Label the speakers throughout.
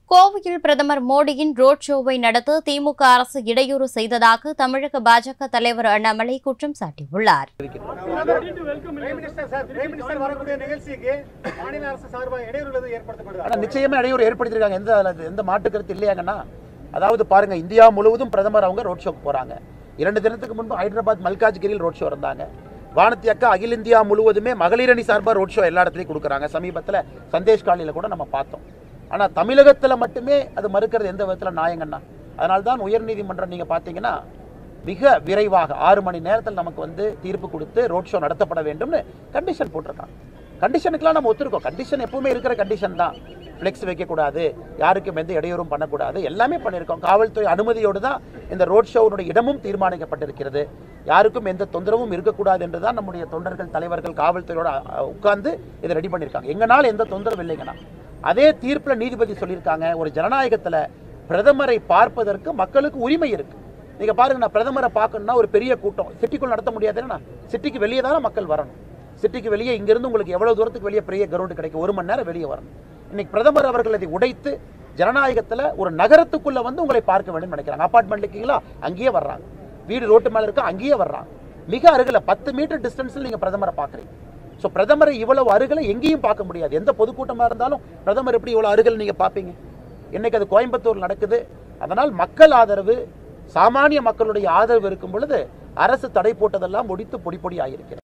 Speaker 1: கோவையில் பிரதமர் மோடியின் ரோட் ஷோவை நடத்த திமுக அரசு இடையூறு செய்ததாக தமிழக பாஜக தலைவர் அண்ணாமலை குற்றம் சாட்டியுள்ளார்
Speaker 2: prime minister sir prime minister வரக்கூடிய நிகழ்ச்சிக்கு மாநில அரசு சார்பாக இடையூறு ஏற்படுத்தப்படுது
Speaker 3: ஆனா நிச்சயமா இடையூறு ஏற்படுத்தியிருக்காங்க எந்த அதுல எந்த மாற்று கருத்து இல்லையாங்கன்னா அதாவது பாருங்க இந்தியா முழுவதும் பிரதமர் அவங்க ரோட் ஷோக்கு போறாங்க இரண்டு தினத்துக்கு முன்பு ஹைதராபாத் மல்காஜ்கிரியில் ரோட் ஷோ இருந்தாங்க வானத்தி அக்கா அகில இந்தியா முழுவதுமே மகளிர் அணி சார்பாக ரோட் ஷோ எல்லா இடத்துலையும் கொடுக்குறாங்க சமீபத்தில் சந்தேஷ் காலியில் கூட நம்ம பார்த்தோம் ஆனால் தமிழகத்தில் மட்டுமே அது மறுக்கிறது எந்த விதத்தில் நியாயங்கண்ணா அதனால தான் உயர்நீதிமன்றம் நீங்கள் பார்த்தீங்கன்னா மிக விரைவாக ஆறு மணி நேரத்தில் நமக்கு வந்து தீர்ப்பு கொடுத்து ரோட் ஷோ நடத்தப்பட வேண்டும்னு கண்டிஷன் போட்டிருக்காங்க கண்டிஷனுக்குலாம் நம்ம ஒத்துருக்கோம் கண்டிஷன் எப்பவுமே இருக்கிற கண்டிஷன் தான் ஃப்ளெக்ஸ் வைக்கக்கூடாது யாருக்கும் எந்த இடையூறும் பண்ணக்கூடாது எல்லாமே பண்ணியிருக்கோம் காவல்துறை அனுமதியோடு தான் இந்த ரோட் ஷோவுடைய இடமும் தீர்மானிக்கப்பட்டிருக்கிறது யாருக்கும் எந்த தொந்தரவும் இருக்கக்கூடாது என்று தான் நம்முடைய தொண்டர்கள் தலைவர்கள் காவல்துறையோட அஹ், உட்கார்ந்து இதை ரெடி பண்ணியிருக்காங்க எங்களால் எந்த தொந்தரவும் இல்லைங்கண்ணா அதே தீர்ப்பில் நீதிபதி சொல்லியிருக்காங்க ஒரு ஜனநாயகத்தில் பிரதமரை பார்ப்பதற்கு மக்களுக்கு உரிமை இருக்கு நீங்க பாருங்க நான் பிரதமரை பார்க்கணும்னா ஒரு பெரிய கூட்டம் சிட்டிக்குள் நடத்த முடியாதுன்னா சிட்டிக்கு வெளியே தானே மக்கள் வரணும் சிட்டிக்கு வெளியே இங்கிருந்து உங்களுக்கு எவ்வளவு தூரத்துக்கு வெளியே பெரிய கிரவுண்டு கிடைக்கும் ஒரு மணி நேரம் வெளியே வரணும் இன்னைக்கு பிரதமர் அவர்கள் அதை உடைத்து ஜனநாயகத்துல ஒரு நகரத்துக்குள்ள வந்து உங்களை பார்க்க வேண்டும் நினைக்கிறாங்க அபார்ட்மெண்ட் இருக்கீங்களா அங்கேயே வர்றாங்க வீடு ரோட்டு மேல இருக்கா அங்கேயே வர்றாங்க மிக அருகில் பத்து மீட்டர் டிஸ்டன்ஸில் நீங்க பிரதமரை பார்க்குறீங்க ஸோ பிரதமரை இவ்வளவு அருகில் எங்கேயும் பார்க்க முடியாது எந்த பொதுக்கூட்டமாக இருந்தாலும் பிரதமர் எப்படி இவ்வளவு அருகில் நீங்க பார்ப்பீங்க இன்னைக்கு அது கோயம்புத்தூர் நடக்குது அதனால் மக்கள் ஆதரவு சாமானிய மக்களுடைய ஆதரவு இருக்கும் பொழுது அரசு தடை போட்டதெல்லாம் முடித்து பொடி பொடி ஆகியிருக்கிறது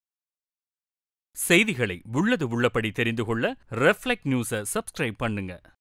Speaker 4: செய்திகளை உள்ளது உள்ளபடி தெரிந்து கொள்ள ரெஃப்ளெக்ட் நியூஸை சப்ஸ்கிரைப் பண்ணுங்க